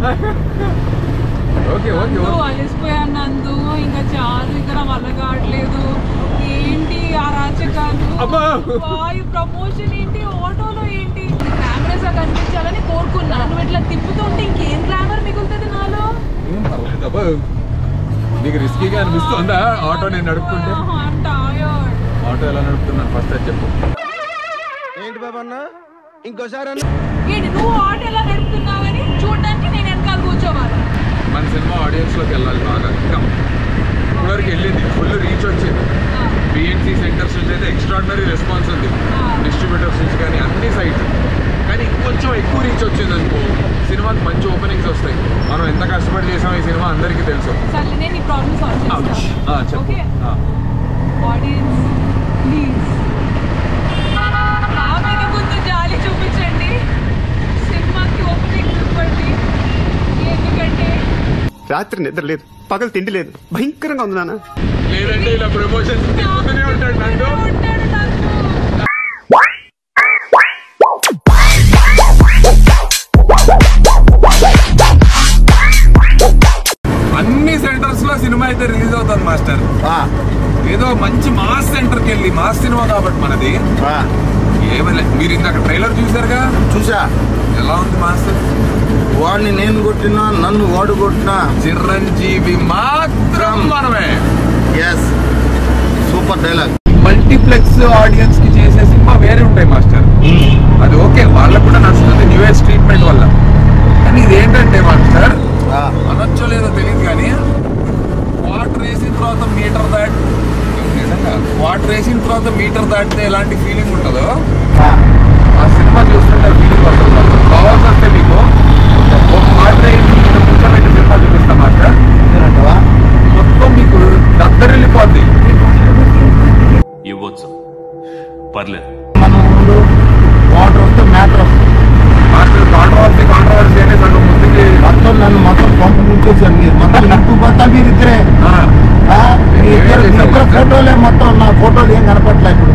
Okay okay నందు okay అలసిపోయాను నందు ఇంకా చాలు ఇంకా నా వల్ల కావట్లేదు ఏంటి ఆ రాచకాలు అబ్బా. వాయు ప్రమోషన్ ఏంటి ఆటోలో ఏంటి కెమెరాస్ కనిపించాలని కోరుకున్నాను నువ్వు ఇట్లా తిప్పుతుంటే ఇంకేం గ్లామర్ మిగులుతుంది నాలో ఏం పర్లేదు అబ్బా నీకు రిస్కీగా అనిపిస్తుందా ఆటో నేను నడుపుతుంటే టయర్డ్ ఆటో ఎలా నడుపుతున్నాను ఫస్ట్ అది చెప్పు ఏంటి బాబు అన్న ఇంకోసారి అన్న ఏంటి నువ్వు ఆటో ఎలా నడుపుతున్నావని చూడడానికి నేను వెనకాల కూర్చోవాలి మన సినిమా ఆడియన్స్ లోకి వెళ్ళాలి బాగా ఇంకా ఇప్పటివరకు వెళ్ళింది ఫుల్ రీచ్ వచ్చింది బిఎన్సి సెంటర్స్ నుంచి అయితే ఎక్స్ట్రాడినరీ రెస్పాన్స్ ఉంది డిస్ట్రిబ్యూటర్స్ నుంచి కానీ అన్ని సైట్స్ కానీ ఇంకొంచెం ఎక్కువ రీచ్ వచ్చింది అనుకో సినిమాకి మంచి ఓపెనింగ్స్ వస్తాయి మనం ఎంత కష్టపడి చేసాం ఈ సినిమా అందరికీ తెలుసు సరే నేను ఈ ప్రాబ్లమ్ సాల్వ్ ఆ, చేస్తాను చెప్పు ఓకే ఆ. ఆడియన్స్ ప్లీజ్ నా మీద కొంచెం జాలి చూపించండి సినిమాకి ఓపెనింగ్ ఇవ్వండి ఎందుకంటే రాత్రి నిద్ర లేదు పగలు తిండి లేదు భయంకరంగా ఉంది నాన్న లేదంటే ఇలా ప్రమోషన్స్ తిప్పుతూనే ఉంటాడు నందు ఉంటాడు నాకు అన్ని సెంటర్స్ లో సినిమా అయితే రిలీజ్ అవుతుంది మాస్టర్ ఏదో మంచి మాస్ సెంటర్కి వెళ్ళి మాస్ సినిమా కాబట్టి మనది ఏమలే మీరు ఇందాక ట్రైలర్ చూసారుగా చూసా ఎలా ఉంది మాస్టర్ వాడిని నేను కొట్టినా నన్ను వాడు కొట్టినా చిరంజీవి మాత్రం మనమే ఎస్ సూపర్ డైలాగ్ మల్టీప్లెక్స్ ఆడియన్స్ కి చేసే సినిమా వేరే ఉంటాయి మాస్టర్ అది ఓకే వాళ్ళకు కూడా నచ్చుతుంది న్యూ ఏజ్ ట్రీట్మెంట్ వల్ల కానీ ఇది ఏంటంటే మాస్టర్ అనొచ్చో లేదో తెలియదు కానీ వాటర్ వేసిన తర్వాత మీటర్ దాటి నిజంగా వాటర్ వేసిన తర్వాత మీటర్ దాటితే ఎలాంటి ఫీలింగ్ ఉంటుందో ఆ సినిమా చూస్తుంటే ఫీలింగ్ వస్తుంది కావాల్సి వస్తే మీకు ఒక వాటర్ వేసి ఇక్కడ కూర్చోబెట్టి సినిమా చూపిస్తా మాస్టర్ మొత్తం మీకు దద్దరిల్లిపోద్ది ఇవ్వచ్చు పర్లేదు మన ఊళ్ళో వాటర్ వస్తే మ్యాటర్ వస్తుంది మాస్టర్ కాంట్రవర్సీ కాంట్రవర్సీ అనే సగం ముందుకి మొత్తం నన్ను మొత్తం పంపు ముంచేసారు మీరు మొత్తం ఇంటి మొత్తం మీరు ఇద్దరే ఆ, ఆ, మీ ఇద్దరు మీ ఇద్దరు ఫోటోలే మొత్తం నా ఫోటోలు ఏం కనపట్లే ఇప్పుడు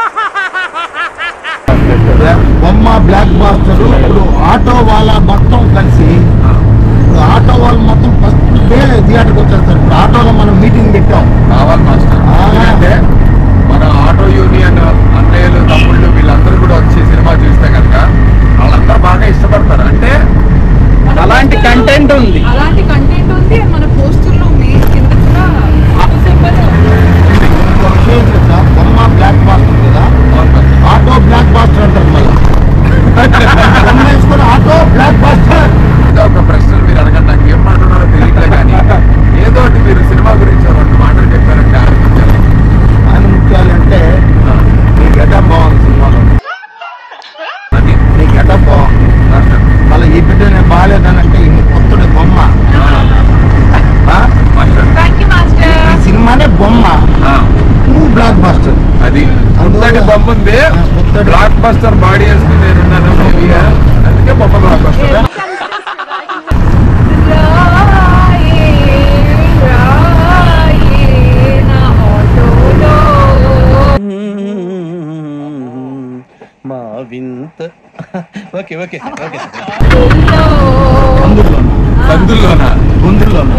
బొమ్మ బ్లాక్ బాస్టర్ ఇప్పుడు ఆటో వాళ్ళ మొత్తం కలిసి ఇప్పుడు ఆటో వాళ్ళు మొత్తం ఫస్ట్ డే థియేటర్కి వచ్చేస్తారు ఇప్పుడు ఆటోలో మనం మీటింగ్ పెట్టాం కావాలి మాస్టర్ ఆ. ఎందుకంటే మన ఆటో యూనియన్ అన్నయ్యలు తమ్ముళ్ళు వీళ్ళందరూ కూడా వచ్చి సినిమా చూస్తే కనుక వాళ్ళందరూ బాగా ఇష్టపడతారు అంటే అలాంటి కంటెంట్ ఉంది అలాంటి కంటెంట్ ఉంది మన పోస్టర్లో మెయిన్ కింద కూడా ఆటో సింబల్ ఇంకో విషయం ఏంటి తెలుసా? బొమ్మ బ్లాక్ బాస్టర్ కదా ఆటో బ్లాక్ బాస్టర్ అంటారు మళ్ళీ బొమ్మ వేసుకొని ఆటో బ్లాక్ బాస్టర్ ఏదో ఒక ప్రశ్నలు మీరు అడగండి నాకు ఏం మాట్లాడాలో తెలియట్లే కానీ ఏదో ఒకటి మీరు సినిమా గురించి రెండు మాటలు చెప్పారంటే ఆలోచించాలి అని ముఖ్యాలంటే నీ గెటప్ బాగుంది సినిమాలో అది నీ గెటప్ బాగుంది మాస్టర్ మళ్ళీ ఈ బిడ్డ నేను బాగాలేదనంటే ఈ కొత్తడి బొమ్మ ఆ? మాస్టర్ థ్యాంక్ యూ ఈ మాస్టర్ సినిమానే బొమ్మ ఆ, నువ్వు బ్లాక్ బాస్టర్ అది అంతటి బొమ్మ ఉంది ఆ, కొత్తటి- బ్లాక్ బస్టర్ బాడీ వేసుకుని నేనున్నాను maybe. అందుకే బొమ్మ బ్లాక్ బస్టర్ రాయే రాయే నా ఆటోలో మా వింత ఓకే ఓకే ఓకే సందుల్లోనా గుందుల్లోనా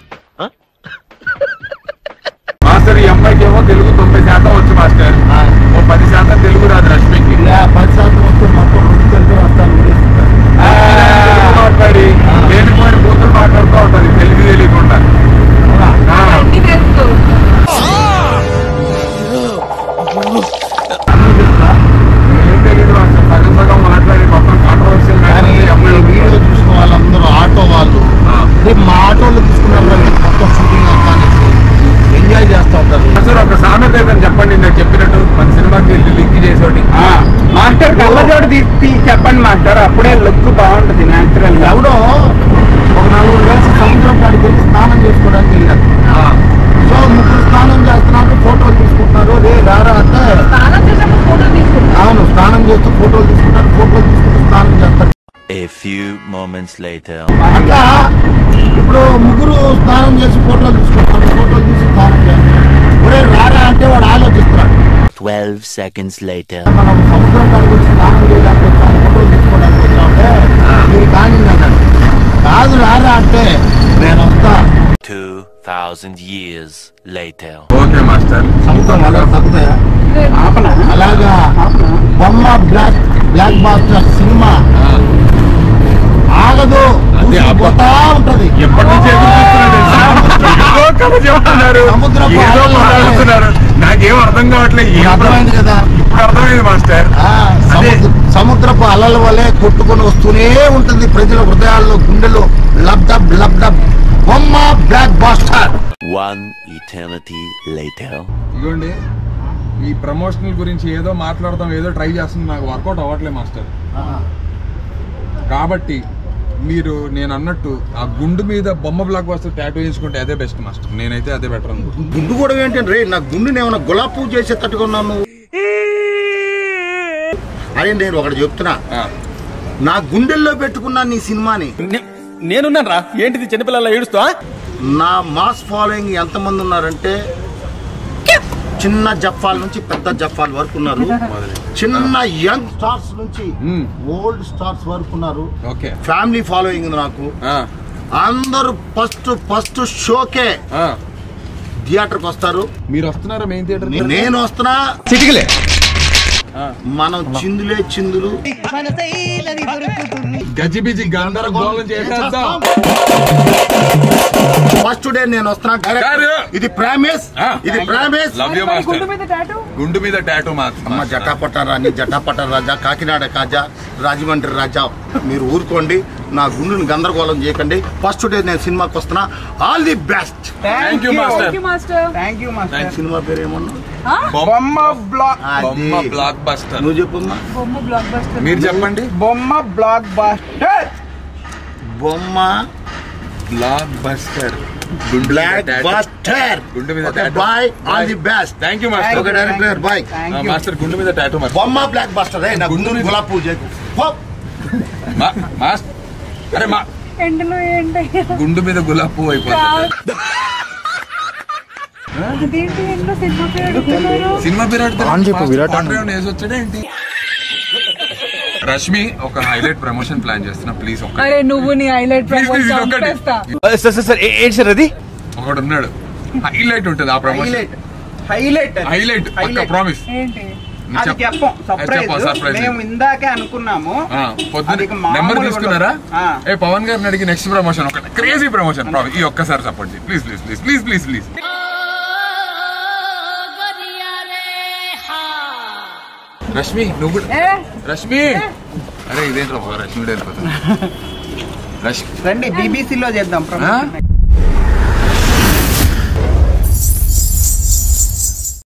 మాస్టర్ ఈ అమ్మాయికి ఏమో తెలుగు తొంభై శాతం వచ్చు మాస్టర్ ఓ పది శాతం తెలుగు రాదు రష్మికి ఇలా పది శాతం వస్తే మొత్తం రెండు తెలుగు రాష్ట్రాలు ఊరేసుకుంటారు. ఆ, తెలుగు మాట్లాడి లేనిపోయిన కూతురు మాట్లాడుతూ ఉంటది తెలుగు తెలియకుండా అవునా? ఆ, అన్ని తెలుసు అన్నీ తెలుసా? ఏం తెలియదు మాస్టర్ సగం సగం మాట్లాడి మొత్తం కాంట్రవర్షియల్ కానీ ఈ వీడియో చూసిన వాళ్ళందరూ ఆటో వాళ్ళు రేపు మా ఆటోలో తీసుకున్నారు కదా మొత్తం షూటింగ్ అంతా అనేసి ఎంజాయ్ చేస్తూ ఉంటారు మాస్టర్ ఒక సామెత ఏదని చెప్పండి నేను చెప్పినట్టు మన సినిమాకి వెళ్ళి లింక్ చేసేవాడి మాస్టర్ కళ్ళజోడు తీసి చెప్పండి మాస్టర్ అప్పుడే లుక్ బాగుంటుంది న్యాచురల్ గా ఎవడో ఒక నలుగురు కలిసి సముద్రం కాడికి వెళ్ళి స్నానం చేసుకోవడానికి వెళ్ళారు సో ముగ్గురు స్నానం చేస్తున్నారు ఫోటోలు తీసుకుంటున్నారు రే రారా అంటే స్నానం చేసినప్పుడు ఫోటో తీసుకుంటా అవును స్నానం చేస్తూ ఫోటోలు తీసుకుంటారు ఫోటోలు తీసుకుంటూ స్నానం చేస్తారు A few moments later. అట్లా ఇప్పుడు ముగ్గురు స్నానం చేసి ఫోటోలు తీసుకుంటారు ఫోటోలు తీసి స్నానం చేస్తారు ఒరే రారా అంటే వాడు ఆలోచిస్తున్నాడు 12 seconds later. మనం సముద్రం కాడికి వచ్చి స్నానం చేయడానికి వచ్చాం ఫోటోలు తీసుకోవడానికి వచ్చామంటే మీరు కానీ అన్నాడు కాదు thousand years later. Okay master సముద్రం అలా తగ్గుతాయా అలాగా బొమ్మ బ్లాక్ బ్లాక్ బాస్టర్ సినిమా ఆగదు అదే అబ్బా. పోతా ఉంటది ఎప్పటి నుంచి ఎదురు చూస్తున్నాడు తెలుసా? ఏదో కథ చెప్తున్నారు సముద్రపు ఏదో అలలు మాట్లాడుతున్నారు నాకేం అర్థం కావట్లేదు ఏం అర్థమైంది కదా ఇప్పుడు అర్థమైంది మాస్టర్ ఆ, అదే. సముద్ర- సముద్రపు అలల వలె కొట్టుకొని వస్తూనే ఉంటుంది ప్రజల హృదయాల్లో గుండెల్లో లబ్డబ్ లబ్డబ్ బొమ్మ blockbuster One eternity later. ఇదిగోండి ఈ ప్రమోషనల్ గురించి ఏదో మాట్లాడదాం ఏదో ట్రై చేస్తుంది నాకు వర్కౌట్ అవ్వట్లేదు మాస్టర్ కాబట్టి మీరు నేను అన్నట్టు ఆ గుండు మీద బొమ్మ బ్లాక్ వస్తే టాటూ వేయించుకుంటే అదే బెస్ట్ మాస్టర్ నేనైతే అదే బెటర్ అనుకుంటున్నాను గుండు కూడా ఏంటంటే రే నా గుండెని ఏమైనా గులాబ్ పువ్వు చేసేటట్టుగా ఉన్నాను నువ్వు అరే నేను ఒకటి చెప్తున్నా ఆ, నా గుండెల్లో పెట్టుకున్నా నీ సినిమాని నేనున్నాను రా ఏంటిది చిన్నపిల్లల ఏడుస్తా నా మాస్ ఫాలోయింగ్ ఎంతమంది ఉన్నారంటే చిన్న జఫాల్ నుంచి పెద్ద జఫాల్ వరకు ఉన్నారు చిన్న యంగ్ స్టార్స్ నుంచి మ్మ్. ఓల్డ్ స్టార్స్ వరకు ఉన్నారు ఓకే ఫ్యామిలీ ఫాలోయింగ్ ఉంది నాకు ఆ, అందరూ ఫస్ట్ ఫస్ట్ షోకే ఆ. థియేటర్కి వస్తారు మీరు వస్తున్నారా మెయిన్ థియేటర్ నేను వస్తున్నా చిటికలే మనం చిందులే చిందులు గజిబిజి గందరగోళం చేసేద్దాం ఫస్ట్ డే నేను వస్తున్నా గారు. డైరెక్ట్ ఇది ప్రామిస్ ఆ. ఇది ప్రామిస్ లవ్ యూ మరి గుండు మాస్టర్ మీద టాటూ గుండు మీద టాటూ అమ్మ మాత్రం జటాపట్ట రాణి జటాపట్ట రాజా కాకినాడ కాజా రాజమండ్రి రాజా మీరు ఊరుకోండి నా గుండెని గందరగోళం చేయకండి ఫస్ట్ డే నేను సినిమాకి వస్తున్నా all the best thank you master thank you master thank you master cinema పేరు ఏమన్నా బొమ్మ బ్లాక్ అది. బొమ్మ బ్లాక్ బస్టర్ నువ్వు చెప్పమ్మా బొమ్మ బ్లాక్ బస్టర్ మీరు చెప్పండి బొమ్మ బ్లాక్ బాస్టర్ బొమ్మ బ్లాక్ బస్టర్ బ్లాక్ బాస్టర్ గుండు మీద boy all the best thank you master okay director boy thank you master గుండు మీద టాటూ మరి బొమ్మ బ్లాక్ బాస్టర్ నా గుండు గుండెని మీద- గులాబ్ పూజ చేయకు. పో. మా- మాస్టర్ అరే మా ఎండలో ఏంటి గుండు మీద గులాబ్ పువ్వు అయిపోతుంది అదేంటి ఎండలో సినిమా పేరు అడుగుతున్నారు సినిమా విరాట్ వేసి వచ్చాడా ఏంటి రష్మి ఒక హైలైట్ ప్రమోషన్ ప్లాన్ చేస్తున్నా ప్లీజ్ ఒక్క అరే నువ్వు నీ హైలైట్ Please, ప్రమోట్ please, ఒక్కటి. చంపేస్తా సార్ సార్ సార్ ఏంటి సార్ అది ఒకడు ఉన్నాడు హైలైట్ ఉంటుంది ఆ ప్రమోషన్ హైలైట్ హైలైట్ అది. హైలైట్ పక్క Highlight. ప్రామిస్ ఏంటి అది చెప్పం సర్ప్రైజ్ సర్ప్రైజ్ మేము ఇందాకే అనుకున్నాము పొద్దున్న అది ఇక మామూలుగా నెంబర్ ఉండదు. తీసుకున్నారా ఆ. ఏ పవన్ గారిని అడిగి నెక్స్ట్ ప్రమోషన్ ఒక క్రేజీ ప్రమోషన్ ఈ ఒక్కసారి సపోర్ట్ చేయి please please please please please please Rashmi నువ్వు కూడా ఏ రష్మి అరే ఇదేంట్రా రష్మి వెళ్ళిపోతుంది రష్మి రండి బీబీసీలో చేద్దాం ఆ? ప్రమోషన్